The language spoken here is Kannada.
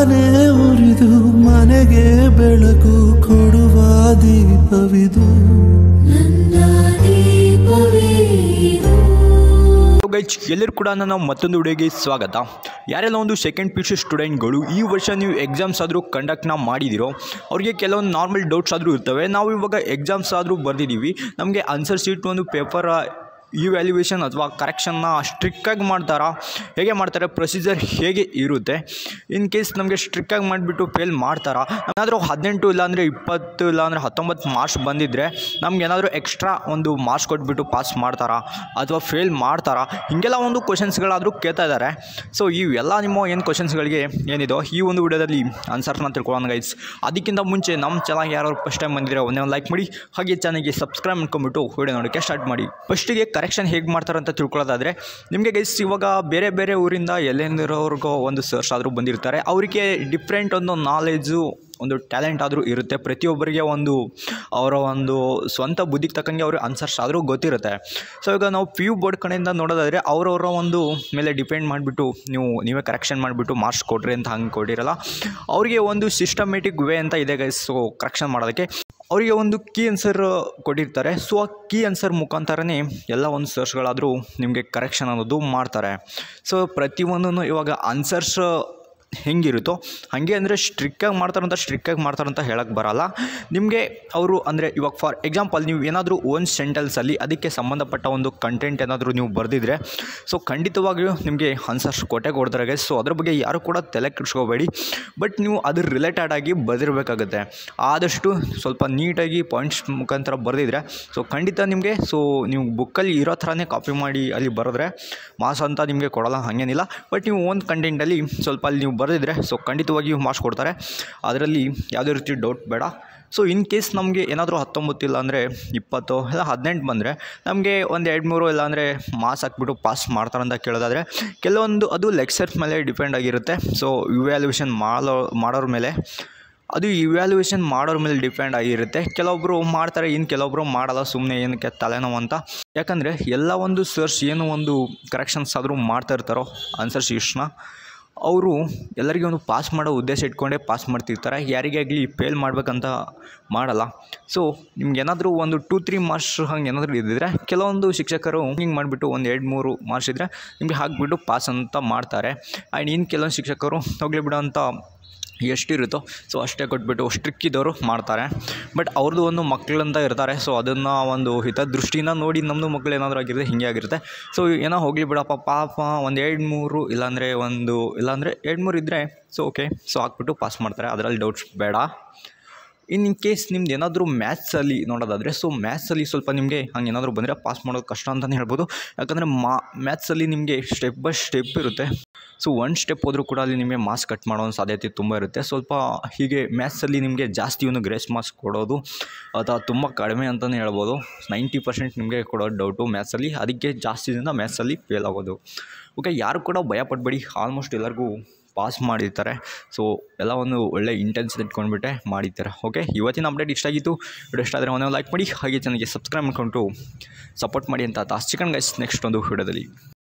ತಾನೇ ಉರಿದು ಮನೆಗೆ ಬೆಳಕು ಕೊಡುವ ದೀಪವಿದು ಗೈಚ್ ಎಲ್ಲರೂ ಕೂಡ ನನ್ನ ಮತ್ತೊಂದು ವಿಡಿಯೋಗೆ ಸ್ವಾಗತ ಯಾರೆಲ್ಲ ಒಂದು ಸೆಕೆಂಡ್ ಪಿ ಯು ಸ್ಟೂಡೆಂಟ್ಗಳು ಈ ವರ್ಷ ನೀವು ಎಕ್ಸಾಮ್ಸ್ ಆದರೂ ಕಂಡಕ್ಟ್ನ ಮಾಡಿದಿರೋ ಅವ್ರಿಗೆ ಕೆಲವೊಂದು ನಾರ್ಮಲ್ ಡೌಟ್ಸ್ ಆದರೂ ಇರ್ತವೆ ನಾವು ಇವಾಗ ಎಕ್ಸಾಮ್ಸ್ ಆದರೂ ಬರೆದಿದ್ದೀವಿ ನಮಗೆ ಆನ್ಸರ್ ಶೀಟ್ ಒಂದು ಪೇಪರ್ ಇವ್ಯಾಲ್ಯೂಯೇಷನ್ ಅಥವಾ ಕರೆಕ್ಷನ್ನ ಸ್ಟ್ರಿಕ್ಟಾಗಿ ಮಾಡ್ತಾರಾ ಹೇಗೆ ಮಾಡ್ತಾರೆ ಪ್ರೊಸೀಜರ್ ಹೇಗೆ ಇರುತ್ತೆ ಇನ್ ಕೇಸ್ ನಮಗೆ ಸ್ಟ್ರಿಕ್ಟಾಗಿ ಮಾಡಿಬಿಟ್ಟು ಫೇಲ್ ಮಾಡ್ತಾರಾ ಏನಾದರೂ ಹದಿನೆಂಟು ಇಲ್ಲಾಂದರೆ ಇಪ್ಪತ್ತು ಇಲ್ಲಾಂದರೆ ಹತ್ತೊಂಬತ್ತು ಮಾರ್ಕ್ಸ್ ಬಂದಿದ್ದರೆ ನಮ್ಗೆ ಏನಾದರೂ ಎಕ್ಸ್ಟ್ರಾ ಒಂದು ಮಾರ್ಕ್ಸ್ ಕೊಟ್ಬಿಟ್ಟು ಪಾಸ್ ಮಾಡ್ತಾರಾ ಅಥವಾ ಫೇಲ್ ಮಾಡ್ತಾರಾ ಹೀಗೆಲ್ಲ ಒಂದು ಕ್ವಶನ್ಸ್ಗಳಾದರೂ ಕೇಳ್ತಾ ಇದ್ದಾರೆ ಸೊ ಇವೆಲ್ಲ ನಿಮ್ಮ ಏನು ಕ್ವಶನ್ಸ್ಗಳಿಗೆ ಏನಿದೋ ಈ ಒಂದು ವಿಡಿಯೋದಲ್ಲಿ ಆನ್ಸರ್ಸ್ನ ತಿಳ್ಕೊಳ್ಳೋಣ ಗೈಸ್ ಅದಕ್ಕಿಂತ ಮುಂಚೆ ನಮ್ಮ ಚಾನಲ್ಗೆ ಯಾರು ಫಸ್ಟ್ ಟೈಮ್ ಬಂದಿದ್ರೆ ಒಂದೇ ಒಂದು ಲೈಕ್ ಮಾಡಿ ಹಾಗೆ ಚಾನಲ್ಗೆ ಸಬ್ಸ್ಕ್ರೈಬ್ ಮಾಡ್ಕೊಂಬಿಟ್ಟು ವಿಡಿಯೋ ನೋಡೋಕ್ಕೆ ಸ್ಟಾರ್ಟ್ ಮಾಡಿ ಫಸ್ಟಿಗೆ ಕರೆಕ್ಷನ್ ಹೇಗೆ ಮಾಡ್ತಾರೆ ಅಂತ ತಿಳ್ಕೊಳ್ಳೋದಾದರೆ ನಿಮಗೆ ಗೈಸ್ ಇವಾಗ ಬೇರೆ ಬೇರೆ ಊರಿಂದ ಎಲ್ಲೆಂದಿರೋರ್ಗೋ ಒಂದು ಸರ್ಸ್ ಆದರೂ ಬಂದಿರ್ತಾರೆ ಅವರಿಗೆ ಡಿಫ್ರೆಂಟ್ ಒಂದು ನಾಲೆಜು ಒಂದು ಟ್ಯಾಲೆಂಟ್ ಆದರೂ ಇರುತ್ತೆ ಪ್ರತಿಯೊಬ್ಬರಿಗೆ ಒಂದು ಅವರ ಒಂದು ಸ್ವಂತ ಬುದ್ಧಿಗೆ ತಕ್ಕಂಗೆ ಅವ್ರಿಗೆ ಆನ್ಸರ್ಸ್ ಆದರೂ ಗೊತ್ತಿರುತ್ತೆ ಸೊ ಈಗ ನಾವು ಪಿ ಯು ಬೋರ್ಡ್ ಕಡೆಯಿಂದ ನೋಡೋದಾದರೆ ಅವರವರ ಒಂದು ಮೇಲೆ ಡಿಪೆಂಡ್ ಮಾಡಿಬಿಟ್ಟು ನೀವು ನೀವೇ ಕರೆಕ್ಷನ್ ಮಾಡಿಬಿಟ್ಟು ಮಾರ್ಕ್ಸ್ ಕೊಡ್ರಿ ಅಂತ ಹಂಗೆ ಕೊಟ್ಟಿರಲ್ಲ ಅವರಿಗೆ ಒಂದು ಸಿಸ್ಟಮೆಟಿಕ್ ವೇ ಅಂತ ಇದೆ ಗೈಸ್ ಸೊ ಕರೆಕ್ಷನ್ ಮಾಡೋದಕ್ಕೆ ಅವರಿಗೆ ಒಂದು ಕೀ ಆನ್ಸರ್ ಕೊಟ್ಟಿರ್ತಾರೆ ಸೊ ಆ ಕೀ ಆನ್ಸರ್ ಮುಖಾಂತರನೇ ಎಲ್ಲ ಒಂದು ಸರ್ಚ್ಗಳಾದರೂ ನಿಮಗೆ ಕರೆಕ್ಷನ್ ಅನ್ನೋದು ಮಾಡ್ತಾರೆ ಸೊ ಪ್ರತಿಯೊಂದನ್ನು ಇವಾಗ ಆನ್ಸರ್ಸ್ ಹೆಂಗಿರುತ್ತೋ ಹಾಗೆ ಅಂದರೆ ಸ್ಟ್ರಿಕ್ಕಾಗಿ ಮಾಡ್ತಾರಂತ ಸ್ಟ್ರಿಕ್ಕಾಗಿ ಮಾಡ್ತಾರಂತ ಹೇಳಕ್ಕೆ ಬರಲ್ಲ ನಿಮಗೆ ಅವರು ಅಂದರೆ ಇವಾಗ ಫಾರ್ ಎಕ್ಸಾಂಪಲ್ ನೀವು ಏನಾದರೂ ಒಂದು ಸೆಂಟೆನ್ಸಲ್ಲಿ ಅದಕ್ಕೆ ಸಂಬಂಧಪಟ್ಟ ಒಂದು ಕಂಟೆಂಟ್ ಏನಾದರೂ ನೀವು ಬರೆದಿದ್ರೆ ಸೊ ಖಂಡಿತವಾಗಿಯೂ ನಿಮಗೆ ಆನ್ಸರ್ಸ್ ಕೊಟ್ಟೆ ಕೊಡ್ತಾರೆ ಗೈಸ್ ಸೊ ಅದ್ರ ಬಗ್ಗೆ ಯಾರು ಕೂಡ ತಲೆ ಕೆಡಿಸ್ಕೋಬೇಡಿ ಬಟ್ ನೀವು ಅದ್ರ ರಿಲೇಟೆಡ್ ಆಗಿ ಬರೆದಿರಬೇಕಾಗುತ್ತೆ ಆದಷ್ಟು ಸ್ವಲ್ಪ ನೀಟಾಗಿ ಪಾಯಿಂಟ್ಸ್ ಮುಖಾಂತರ ಬರೆದಿದ್ರೆ ಸೊ ಖಂಡಿತ ನಿಮಗೆ ಸೊ ನೀವು ಬುಕ್ಕಲ್ಲಿ ಇರೋ ಥರನೇ ಕಾಪಿ ಮಾಡಿ ಅಲ್ಲಿ ಬರೆದ್ರೆ ಮಾರ್ಕ್ಸ್ ಅಂತ ನಿಮಗೆ ಕೊಡಲ್ಲ ಹಾಗೇನಿಲ್ಲ ಬಟ್ ನೀವು ಒಂದು ಕಂಟೆಂಟಲ್ಲಿ ಸ್ವಲ್ಪ ಅಲ್ಲಿ ನೀವು ಬರೆದಿದ್ರೆ ಸೊ ಖಂಡಿತವಾಗಿಯೂ ಮಾರ್ಕ್ಸ್ ಕೊಡ್ತಾರೆ ಅದರಲ್ಲಿ ಯಾವುದೇ ರೀತಿ ಡೌಟ್ ಬೇಡ ಸೊ ಇನ್ ಕೇಸ್ ನಮಗೆ ಏನಾದರೂ ಹತ್ತೊಂಬತ್ತು ಇಲ್ಲ ಅಂದರೆ ಇಪ್ಪತ್ತು ಇಲ್ಲ ಹದಿನೆಂಟು ಬಂದರೆ ನಮಗೆ ಒಂದು ಎರಡು ಮೂರು ಇಲ್ಲ ಅಂದರೆ ಮಾರ್ಕ್ಸ್ ಹಾಕ್ಬಿಟ್ಟು ಪಾಸ್ ಮಾಡ್ತಾರಂತ ಕೇಳೋದಾದರೆ ಕೆಲವೊಂದು ಅದು ಲೆಕ್ಚರ್ಸ್ ಮೇಲೆ ಡಿಪೆಂಡ್ ಆಗಿರುತ್ತೆ ಸೊ ಇವ್ಯಾಲ್ಯೂಷನ್ ಮಾಡೋ ಮಾಡೋರ ಮೇಲೆ ಅದು ಇವ್ಯಾಲ್ಯೂಯೇಷನ್ ಮಾಡೋರ ಮೇಲೆ ಡಿಪೆಂಡ್ ಆಗಿರುತ್ತೆ ಕೆಲವೊಬ್ಬರು ಮಾಡ್ತಾರೆ ಇನ್ನು ಕೆಲವೊಬ್ಬರು ಮಾಡಲ್ಲ ಸುಮ್ಮನೆ ಏನಕ್ಕೆ ತಲೆನೋವು ಅಂತ ಯಾಕಂದರೆ ಎಲ್ಲ ಒಂದು ಸರ್ಚ್ ಏನು ಒಂದು ಕರೆಕ್ಷನ್ಸ್ ಆದರೂ ಮಾಡ್ತಾ ಇರ್ತಾರೋ ಆನ್ಸರ್ ಶೀಟ್ಸ್ನ ಅವರು ಎಲ್ಲರಿಗೂ ಒಂದು ಪಾಸ್ ಮಾಡೋ ಉದ್ದೇಶ ಇಟ್ಕೊಂಡೇ ಪಾಸ್ ಮಾಡ್ತಿರ್ತಾರೆ ಯಾರಿಗೇ ಆಗಲಿ ಫೇಲ್ ಮಾಡ್ಬೇಕಂತ ಮಾಡಲ್ಲ ಸೊ ನಿಮ್ಗೆ ಏನಾದರೂ ಒಂದು ಟೂ ತ್ರೀ ಮಾರ್ಕ್ಸ್ ಹಂಗೆ ಏನಾದರೂ ಇದ್ದಿದ್ರೆ ಕೆಲವೊಂದು ಶಿಕ್ಷಕರು ಹಿಂಗೆ ಮಾಡಿಬಿಟ್ಟು ಒಂದು ಎರಡು ಮೂರು ಮಾರ್ಕ್ಸ್ ಇದ್ದರೆ ನಿಮಗೆ ಹಾಕಿಬಿಟ್ಟು ಪಾಸ್ ಅಂತ ಮಾಡ್ತಾರೆ ಆ್ಯಂಡ್ ಇನ್ನು ಕೆಲವೊಂದು ಶಿಕ್ಷಕರು ಹೋಗಲಿ ಬಿಡೋ ಅಂತ ಎಷ್ಟಿರುತ್ತೋ ಸೊ ಅಷ್ಟೇ ಕೊಟ್ಬಿಟ್ಟು ಸ್ಟ್ರಿಕ್ ಇದ್ದವರು ಮಾಡ್ತಾರೆ ಬಟ್ ಅವ್ರದ್ದು ಒಂದು ಮಕ್ಕಳಂತ ಇರ್ತಾರೆ ಸೊ ಅದನ್ನು ಒಂದು ಹಿತದೃಷ್ಟಿಯಿಂದ ನೋಡಿ ನಮ್ಮದು ಮಕ್ಕಳು ಏನಾದರೂ ಆಗಿರುತ್ತೆ ಹಿಂಗೆ ಆಗಿರುತ್ತೆ ಸೊ ಏನೋ ಹೋಗಲಿ ಬಿಡಪ್ಪ ಪಾಪ ಒಂದು ಎರಡು ಮೂರು ಇಲ್ಲಾಂದರೆ ಒಂದು ಇಲ್ಲಾಂದರೆ ಎರಡು ಮೂರು ಇದ್ದರೆ ಸೊ ಓಕೆ ಸೊ ಹಾಕ್ಬಿಟ್ಟು ಪಾಸ್ ಮಾಡ್ತಾರೆ ಅದರಲ್ಲಿ ಡೌಟ್ಸ್ ಬೇಡ ಇನ್ನು ಇನ್ ಕೇಸ್ ನಿಮ್ದು ಏನಾದರೂ ಮ್ಯಾಥ್ಸಲ್ಲಿ ನೋಡೋದಾದರೆ ಸೊ ಮ್ಯಾಥ್ಸಲ್ಲಿ ಸ್ವಲ್ಪ ನಿಮಗೆ ಹಂಗೆ ಏನಾದರೂ ಬಂದರೆ ಪಾಸ್ ಮಾಡೋದು ಕಷ್ಟ ಅಂತಲೇ ಹೇಳ್ಬೋದು ಯಾಕಂದರೆ ಮಾ ಮ್ಯಾಥ್ಸಲ್ಲಿ ನಿಮಗೆ ಸ್ಟೆಪ್ ಬೈ ಸ್ಟೆಪ್ ಇರುತ್ತೆ ಸೊ ಒನ್ ಸ್ಟೆಪ್ ಹೋದರೂ ಕೂಡ ಅಲ್ಲಿ ನಿಮಗೆ ಮಾರ್ಕ್ಸ್ ಕಟ್ ಮಾಡೋ ಒಂದು ಸಾಧ್ಯತೆ ತುಂಬ ಇರುತ್ತೆ ಸ್ವಲ್ಪ ಹೀಗೆ ಮ್ಯಾಥ್ಸಲ್ಲಿ ನಿಮಗೆ ಜಾಸ್ತಿ ಒಂದು ಗ್ರೇಸ್ ಮಾರ್ಕ್ಸ್ ಕೊಡೋದು ಅಥವಾ ತುಂಬ ಕಡಿಮೆ ಅಂತಲೇ ಹೇಳ್ಬೋದು ನೈಂಟಿ ಪರ್ಸೆಂಟ್ ನಿಮಗೆ ಕೊಡೋದು ಡೌಟು ಮ್ಯಾಥ್ಸಲ್ಲಿ ಅದಕ್ಕೆ ಜಾಸ್ತಿ ದಿನ ಮ್ಯಾಥ್ಸಲ್ಲಿ ಫೇಲ್ ಆಗೋದು ಓಕೆ ಯಾರು ಕೂಡ ಭಯ ಪಡಬೇಡಿ ಆಲ್ಮೋಸ್ಟ್ ಎಲ್ಲರಿಗೂ ಪಾಸ್ ಮಾಡಿರ್ತಾರೆ ಸೊ ಎಲ್ಲ ಒಂದು ಒಳ್ಳೆ ಇಂಟೆನ್ಸ್ ಇಟ್ಕೊಂಡ್ಬಿಟ್ಟೆ ಮಾಡಿರ್ತಾರೆ ಓಕೆ ಇವತ್ತಿನ ಅಪ್ಡೇಟ್ ಇಷ್ಟ ಆಗಿತ್ತು ವಿಡಿಯೋ ಇಷ್ಟ ಆದರೆ ಒಂದೇ ಲೈಕ್ ಮಾಡಿ ಹಾಗೆ ಚೆನ್ನಾಗಿ ಸಬ್ಸ್ಕ್ರೈಬ್ ಮಾಡ್ಕೊಂಡು ಸಪೋರ್ಟ್ ಮಾಡಿ ಅಂತ ತಾಸ್ ಚಿಕನ್ ಗೈಸ್ ನೆಕ್ಸ್ಟ್ ಒಂದು ವಿಡಿಯೋದಲ್ಲಿ